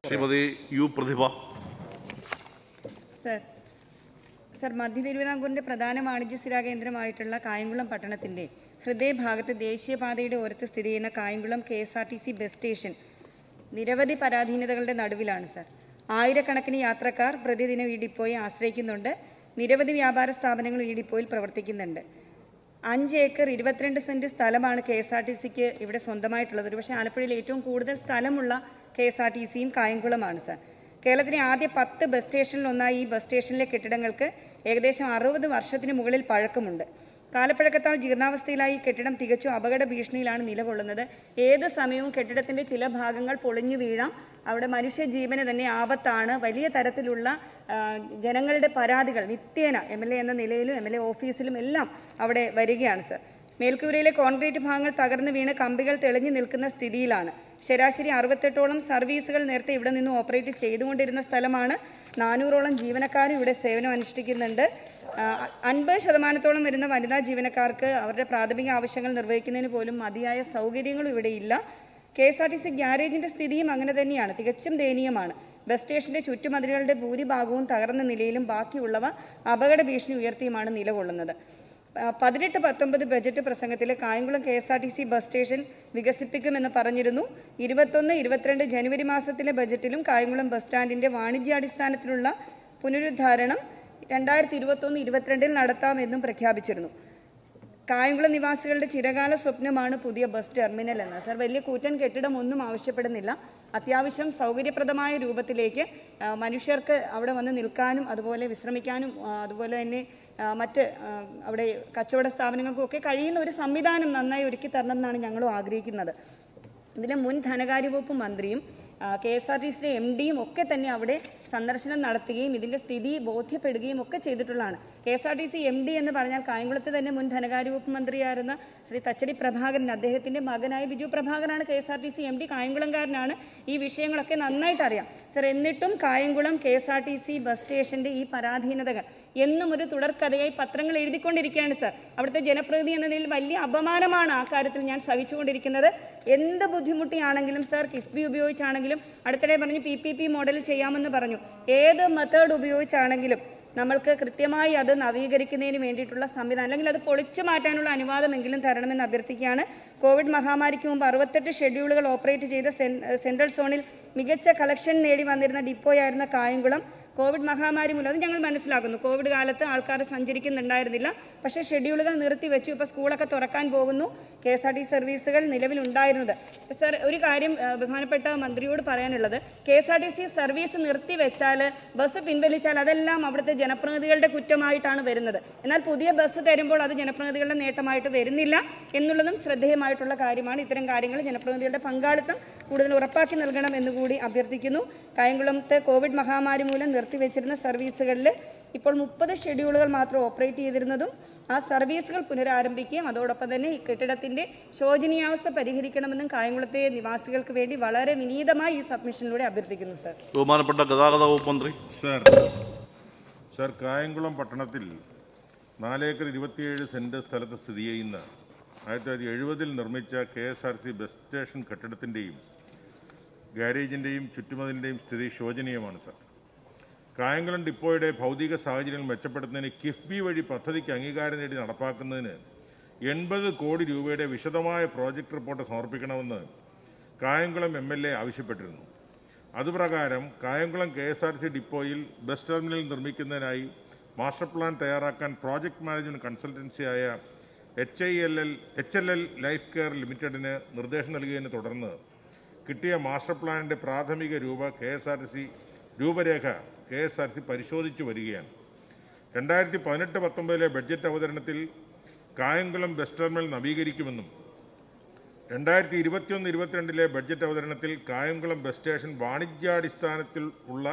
Shrimati U Prathibha sir sir മധ്യ തിരുവിതാംകൂറിന്റെ പ്രധാന വാണിജ്യ സ്ഥിര കേന്ദ്രമായിട്ടുള്ള കായംകുളം പട്ടണത്തിന്റെ ഹൃദയഭാഗത്ത് ദേശീയപാതയുടെ ഓരത്ത് സ്ഥിതി ചെയ്യുന്ന Kayamkulam K S R T C bus station നിരവധി പരാധീനതകളുടെ നടുവിലാണ് സർ ആയിരക്കണക്കിന് യാത്രക്കാർ പ്രതിദിനം ഈ ഡിപ്പോയെ ആശ്രയിക്കുന്നുണ്ട് നിരവധി വ്യാപാര സ്ഥാപനങ്ങൾ ഈ ഡിപ്പോയിൽ പ്രവർത്തിക്കുന്നുണ്ട് അഞ്ച് ഏക്കർ ഇരുപത്തിരണ്ട് സെന്റ് സ്ഥലമാണ് കെ എസ് ആർ ടി സിക്ക് ഇവിടെ സ്വന്തമായിട്ടുള്ളത് പക്ഷേ ആലപ്പുഴയിൽ ഏറ്റവും കൂടുതൽ സ്ഥലമുള്ള കെ എസ് ആർ ടി സിയും കായംകുളമാണ് സർ കേരളത്തിലെ ആദ്യ പത്ത് ബസ് സ്റ്റേഷനിൽ ഒന്നായി ഈ ബസ് സ്റ്റേഷനിലെ കെട്ടിടങ്ങൾക്ക് ഏകദേശം അറുപത് വർഷത്തിന് മുകളിൽ പഴക്കമുണ്ട് കാലപ്പഴക്കത്താൽ ജീർണാവസ്ഥയിലായി ഈ കെട്ടിടം തികച്ചും അപകട ഭീഷണിയിലാണ് നിലകൊള്ളുന്നത് ഏത് സമയവും കെട്ടിടത്തിന്റെ ചില ഭാഗങ്ങൾ പൊളിഞ്ഞു വീഴാം അവിടെ മനുഷ്യ ജീവന് തന്നെ ആപത്താണ് വലിയ തരത്തിലുള്ള ആ, ജനങ്ങളുടെ പരാതികൾ നിത്യേന എം എൽ എ എന്ന നിലയിലും എം എൽ എ ഓഫീസിലും എല്ലാം അവിടെ വരികയാണ് സർ മേൽക്കൂരയിലെ കോൺക്രീറ്റ് ഭാഗങ്ങൾ തകർന്നു വീണ് കമ്പികൾ തെളിഞ്ഞു നിൽക്കുന്ന സ്ഥിതിയിലാണ് ശരാശരി അറുപത്തെട്ടോളം സർവീസുകൾ നേരത്തെ ഇവിടെ നിന്ന് ഓപ്പറേറ്റ് ചെയ്തുകൊണ്ടിരുന്ന സ്ഥലമാണ് നാനൂറോളം ജീവനക്കാരും ഇവിടെ സേവനം അനുഷ്ഠിക്കുന്നുണ്ട് ആ, അൻപത് ശതമാനത്തോളം വരുന്ന വനിതാ ജീവനക്കാർക്ക് അവരുടെ പ്രാഥമിക ആവശ്യങ്ങൾ നിർവഹിക്കുന്നതിന് പോലും മതിയായ സൗകര്യങ്ങളും ഇവിടെ ഇല്ല K S R T C ഗ്യാരേജിന്റെ സ്ഥിതിയും അങ്ങനെ തന്നെയാണ് തികച്ചും ദയനീയമാണ് ബസ് സ്റ്റേഷന്റെ ചുറ്റുമതിലുകളുടെ ഭൂരിഭാഗവും തകർന്ന നിലയിലും ബാക്കിയുള്ളവ അപകട ഭീഷണി ഉയർത്തിയുമാണ് നിലകൊള്ളുന്നത് ആ, പതിനെട്ട് പത്തൊമ്പത് ബജറ്റ് പ്രസംഗത്തിൽ Kayamkulam K S R T C bus station വികസിപ്പിക്കുമെന്ന് പറഞ്ഞിരുന്നു ഇരുപത്തൊന്ന് ഇരുപത്തിരണ്ട് ജനുവരി മാസത്തിലെ ബജറ്റിലും കായംകുളം ബസ് സ്റ്റാൻഡിന്റെ വാണിജ്യാടിസ്ഥാനത്തിലുള്ള പുനരുദ്ധാരണം രണ്ടായിരത്തി ഇരുപത്തൊന്ന് ഇരുപത്തിരണ്ടിൽ നടത്താമെന്നും പ്രഖ്യാപിച്ചിരുന്നു കായംകുളം നിവാസികളുടെ ചിരകാല സ്വപ്നമാണ് പുതിയ ബസ് ടെർമിനൽ എന്ന് സർ വലിയ കൂറ്റൻ കെട്ടിടം ഒന്നും ആവശ്യപ്പെടുന്നില്ല അത്യാവശ്യം സൗകര്യപ്രദമായ രൂപത്തിലേക്ക് ആ, മനുഷ്യർക്ക് അവിടെ വന്ന് നിൽക്കാനും അതുപോലെ വിശ്രമിക്കാനും ആ, അതുപോലെ തന്നെ ആ, മറ്റ് ആ, അവിടെ കച്ചവട സ്ഥാപനങ്ങൾക്കും ഒക്കെ കഴിയുന്ന ഒരു സംവിധാനം നന്നായി ഒരുക്കി തരണം എന്നാണ് ഞങ്ങളും ആഗ്രഹിക്കുന്നത് ഇതിലെ മുൻ ധനകാര്യ വകുപ്പ് മന്ത്രിയും കെ എസ് ആർ ടി സിയുടെ എം ഡിയും ഒക്കെ തന്നെ അവിടെ സന്ദർശനം നടത്തുകയും ഇതിന്റെ സ്ഥിതി ബോധ്യപ്പെടുകയും ഒക്കെ ചെയ്തിട്ടുള്ളതാണ് K S R T C M D എന്ന് പറഞ്ഞാൽ കായംകുളത്ത് തന്നെ മുൻ ധനകാര്യ വകുപ്പ് മന്ത്രിയായിരുന്ന ശ്രീ തച്ചടി പ്രഭാകരൻ അദ്ദേഹത്തിന്റെ മകനായ ബിജു പ്രഭാകരനാണ് K S R T C M D കായംകുളംകാരനാണ് ഈ വിഷയങ്ങളൊക്കെ നന്നായിട്ട് അറിയാം സർ എന്നിട്ടും Kayamkulam K S R T C bus സ്റ്റേഷന്റെ ഈ പരാധീനതകൾ എന്നും ഒരു തുടർക്കഥയായി പത്രങ്ങൾ എഴുതിക്കൊണ്ടിരിക്കുകയാണ് സർ അവിടുത്തെ ജനപ്രതിനിധി എന്ന നിലയിൽ വലിയ അപമാനമാണ് ആ കാര്യത്തിൽ ഞാൻ സഹിച്ചുകൊണ്ടിരിക്കുന്നത് എന്ത് ബുദ്ധിമുട്ടിയാണെങ്കിലും സർ കിഫ്ബി ഉപയോഗിച്ചാണെങ്കിലും അടുത്തിടെ പറഞ്ഞു പി പി പി മോഡൽ ചെയ്യാമെന്ന് പറഞ്ഞു ഏത് മെത്തേഡ് ഉപയോഗിച്ചാണെങ്കിലും നമ്മൾക്ക് കൃത്യമായി അത് നവീകരിക്കുന്നതിന് വേണ്ടിയിട്ടുള്ള സംവിധാനം അല്ലെങ്കിൽ അത് പൊളിച്ചു മാറ്റാനുള്ള അനുവാദമെങ്കിലും തരണമെന്ന് അഭ്യർത്ഥിക്കുകയാണ് കോവിഡ് മഹാമാരിക്ക് മുമ്പ് അറുപത്തെട്ട് ഷെഡ്യൂളുകൾ ഓപ്പറേറ്റ് ചെയ്ത സെൻ- സെൻട്രൽ സോണിൽ മികച്ച കളക്ഷൻ നേടി വന്നിരുന്ന ഡിപ്പോയായിരുന്ന കായംകുളം കോവിഡ് മഹാമാരി മൂലം അത് ഞങ്ങൾ മനസ്സിലാക്കുന്നു കോവിഡ് കാലത്ത് ആൾക്കാർ സഞ്ചരിക്കുന്നുണ്ടായിരുന്നില്ല പക്ഷേ ഷെഡ്യൂളുകൾ നിർത്തിവെച്ചു ഇപ്പോൾ സ്കൂളൊക്കെ തുറക്കാൻ പോകുന്നു കെ എസ് ആർ ടി സർവീസുകൾ നിലവിലുണ്ടായിരുന്നത് സർ ഒരു കാര്യം ആ, ബഹുമാനപ്പെട്ട മന്ത്രിയോട് പറയാനുള്ളത് K S R T C service നിർത്തിവെച്ചാൽ ബസ് പിൻവലിച്ചാൽ അതെല്ലാം അവിടുത്തെ ജനപ്രതിനിധികളുടെ കുറ്റമായിട്ടാണ് വരുന്നത് എന്നാൽ പുതിയ ബസ് തരുമ്പോൾ അത് ജനപ്രതിനിധികളുടെ നേട്ടമായിട്ട് വരുന്നില്ല എന്നുള്ളതും ശ്രദ്ധേയമായിട്ടുള്ള കാര്യമാണ് ഇത്തരം കാര്യങ്ങൾ ജനപ്രതിനിധികളുടെ പങ്കാളിത്തം കൂടുതൽ ഉറപ്പാക്കി നൽകണം എന്നുകൂടി അഭ്യർത്ഥിക്കുന്നു കായംകുളത്തെ കോവിഡ് മഹാമാരി മൂലം നിർത്തിവെച്ചിരുന്ന സർവീസുകളിൽ ഇപ്പോൾ മുപ്പത് ഷെഡ്യൂളുകൾ മാത്രം ഓപ്പറേറ്റ് ചെയ്തിരുന്നതും ആ സർവീസുകൾ പുനരാരംഭിക്കുകയും അതോടൊപ്പം തന്നെ ഈ കെട്ടിടത്തിന്റെ ശോചനീയാവസ്ഥ പരിഹരിക്കണമെന്നും കായംകുളത്തെ നിവാസികൾക്ക് വേണ്ടി വളരെ വിനീതമായി ഈ സബ്മിഷനിലൂടെ അഭ്യർത്ഥിക്കുന്നു സർ ബഹുമാനപ്പെട്ട ഗതാഗത വകുപ്പ് മന്ത്രി സർ സർ കായംകുളം പട്ടണത്തിൽ നാലേക്കർ ഇരുപത്തിയേഴ് സെൻറ്റ് സ്ഥലത്ത് സ്ഥിതി ചെയ്യുന്ന ആയിരത്തി തൊള്ളായിരത്തി എഴുപതിൽ നിർമ്മിച്ച K S R C bus station കെട്ടിടത്തിൻ്റെയും ഗാരേജിൻ്റെയും ചുറ്റുമതിൻ്റെയും സ്ഥിതി ശോചനീയമാണ് സർ കായംകുളം ഡിപ്പോയുടെ ഭൗതിക സാഹചര്യങ്ങൾ മെച്ചപ്പെടുത്തുന്നതിന് കിഫ്ബി വഴി പദ്ധതിക്ക് അംഗീകാരം നേടി നടപ്പാക്കുന്നതിന് എൺപത് കോടി രൂപയുടെ വിശദമായ പ്രോജക്റ്റ് റിപ്പോർട്ട് സമർപ്പിക്കണമെന്ന് കായംകുളം എം എൽ എ ആവശ്യപ്പെട്ടിരുന്നു അതുപ്രകാരം Kayamkulam K S R C ഡിപ്പോയിൽ ബസ് ടെർമിനൽ നിർമ്മിക്കുന്നതിനായി മാസ്റ്റർ പ്ലാൻ തയ്യാറാക്കാൻ പ്രോജക്ട് മാനേജ്മെന്റ് കൺസൾട്ടൻസിയായ H I L L H L L life care ലിമിറ്റഡിന് നിർദ്ദേശം നൽകിയതിനെ തുടർന്ന് കിട്ടിയ മാസ്റ്റർ പ്ലാനിന്റെ പ്രാഥമിക രൂപ K S R T C രൂപരേഖ കെ എസ് ആർ സി പരിശോധിച്ചു വരികയാണ് രണ്ടായിരത്തി പതിനെട്ട് പത്തൊമ്പതിലെ ബഡ്ജറ്റ് അവതരണത്തിൽ കായംകുളം ബസ് ടെർമിനൽ നവീകരിക്കുമെന്നും രണ്ടായിരത്തി ഇരുപത്തിയൊന്ന് ഇരുപത്തിരണ്ടിലെ ബഡ്ജറ്റ് അവതരണത്തിൽ കായംകുളം ബസ് സ്റ്റേഷൻ വാണിജ്യാടിസ്ഥാനത്തിൽ ഉള്ള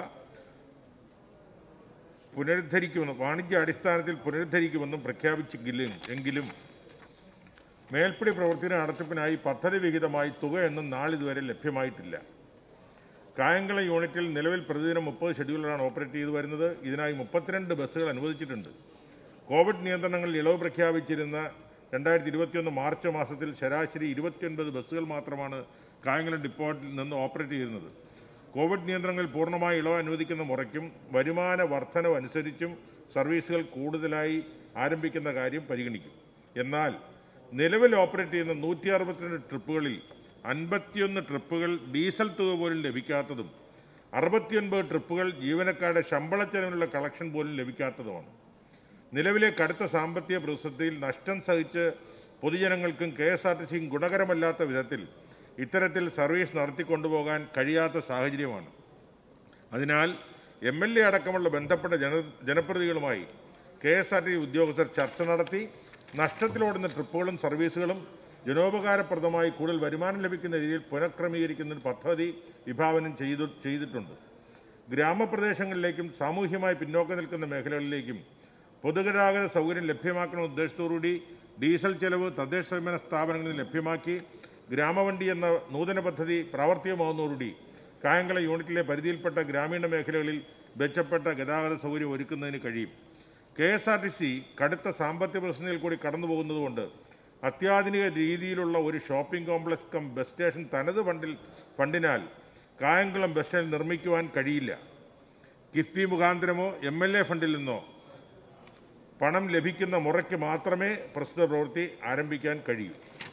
പുനരുദ്ധരിക്കുമെന്നും വാണിജ്യാടിസ്ഥാനത്തിൽ പുനരുദ്ധരിക്കുമെന്നും പ്രഖ്യാപിച്ചെങ്കിലും എങ്കിലും മേൽപ്പടി പ്രവർത്തന നടത്തിപ്പിനായി പദ്ധതി വിഹിതമായി തുകയൊന്നും നാളിതുവരെ ലഭ്യമായിട്ടില്ല കായംകുളം യൂണിറ്റിൽ നിലവിൽ പ്രതിദിനം മുപ്പത് ഷെഡ്യൂളാണ് ഓപ്പറേറ്റ് ചെയ്തു വരുന്നത് ഇതിനായി മുപ്പത്തിരണ്ട് ബസ്സുകൾ അനുവദിച്ചിട്ടുണ്ട് കോവിഡ് നിയന്ത്രണങ്ങളിൽ ഇളവ് പ്രഖ്യാപിച്ചിരുന്ന രണ്ടായിരത്തി ഇരുപത്തിയൊന്ന് മാർച്ച് മാസത്തിൽ ശരാശരി ഇരുപത്തിയൊൻപത് ബസ്സുകൾ മാത്രമാണ് കായംകുളം ഡിപ്പോയിൽ നിന്ന് ഓപ്പറേറ്റ് ചെയ്യുന്നത് കോവിഡ് നിയന്ത്രണങ്ങൾ പൂർണ്ണമായി ഇളവ് അനുവദിക്കുന്ന മുറയ്ക്കും വരുമാന വർധനവ് അനുസരിച്ചും സർവീസുകൾ കൂടുതലായി ആരംഭിക്കുന്ന കാര്യം പരിഗണിക്കും എന്നാൽ നിലവിൽ ഓപ്പറേറ്റ് ചെയ്യുന്ന നൂറ്റി അറുപത്തിരണ്ട് ട്രിപ്പുകളിൽ അൻപത്തിയൊന്ന് ട്രിപ്പുകൾ ഡീസൽ തുക പോലും ലഭിക്കാത്തതും അറുപത്തിയൊൻപത് ട്രിപ്പുകൾ ജീവനക്കാരുടെ ശമ്പള ചെലവിനുള്ള കളക്ഷൻ പോലും ലഭിക്കാത്തതുമാണ് നിലവിലെ കടുത്ത സാമ്പത്തിക പ്രതിസന്ധിയിൽ നഷ്ടം സഹിച്ച് പൊതുജനങ്ങൾക്കും കെ എസ് ആർ ടി സിയും ഗുണകരമല്ലാത്ത വിധത്തിൽ ഇത്തരത്തിൽ സർവീസ് നടത്തിക്കൊണ്ടുപോകാൻ കഴിയാത്ത സാഹചര്യമാണ് അതിനാൽ എം എൽ എ അടക്കമുള്ള ബന്ധപ്പെട്ട ജന ജനപ്രതിനിധികളുമായി കെ എസ് ആർ ടി ഉദ്യോഗസ്ഥർ ചർച്ച നടത്തി നഷ്ടത്തിലോടുന്ന ട്രിപ്പുകളും സർവീസുകളും ജനോപകാരപ്രദമായി കൂടുതൽ വരുമാനം ലഭിക്കുന്ന രീതിയിൽ പുനഃക്രമീകരിക്കുന്ന ഒരു പദ്ധതി വിഭാവനം ചെയ്തു ചെയ്തിട്ടുണ്ട് ഗ്രാമപ്രദേശങ്ങളിലേക്കും സാമൂഹ്യമായി പിന്നോക്കം നിൽക്കുന്ന മേഖലകളിലേക്കും പൊതുഗതാഗത സൗകര്യം ലഭ്യമാക്കുന്ന ഉദ്ദേശത്തോടുകൂടി ഡീസൽ ചെലവ് തദ്ദേശ സ്വയംഭരണ സ്ഥാപനങ്ങളിൽ നിന്ന് ലഭ്യമാക്കി ഗ്രാമവണ്ടി എന്ന നൂതന പദ്ധതി പ്രാവർത്തികമാകുന്നതോടുകൂടി കായംകുളം യൂണിറ്റിലെ പരിധിയിൽപ്പെട്ട ഗ്രാമീണ മേഖലകളിൽ മെച്ചപ്പെട്ട ഗതാഗത സൗകര്യം ഒരുക്കുന്നതിന് കഴിയും K S R T C കടുത്ത സാമ്പത്തിക പ്രതിസന്ധിയിൽ കൂടി കടന്നു പോകുന്നതുകൊണ്ട് അത്യാധുനിക രീതിയിലുള്ള ഒരു shopping complex cum bus station തനത് ഫണ്ടിൽ ഫണ്ടിനാൽ കായംകുളം ബസ് സ്റ്റാൻഡ് നിർമ്മിക്കുവാൻ കഴിയില്ല കിഫ്ബി മുഖാന്തരമോ എം എൽ എ ഫണ്ടിൽ നിന്നോ പണം ലഭിക്കുന്ന മുറയ്ക്ക് മാത്രമേ പ്രസ്തുത പ്രവൃത്തി ആരംഭിക്കാൻ കഴിയൂ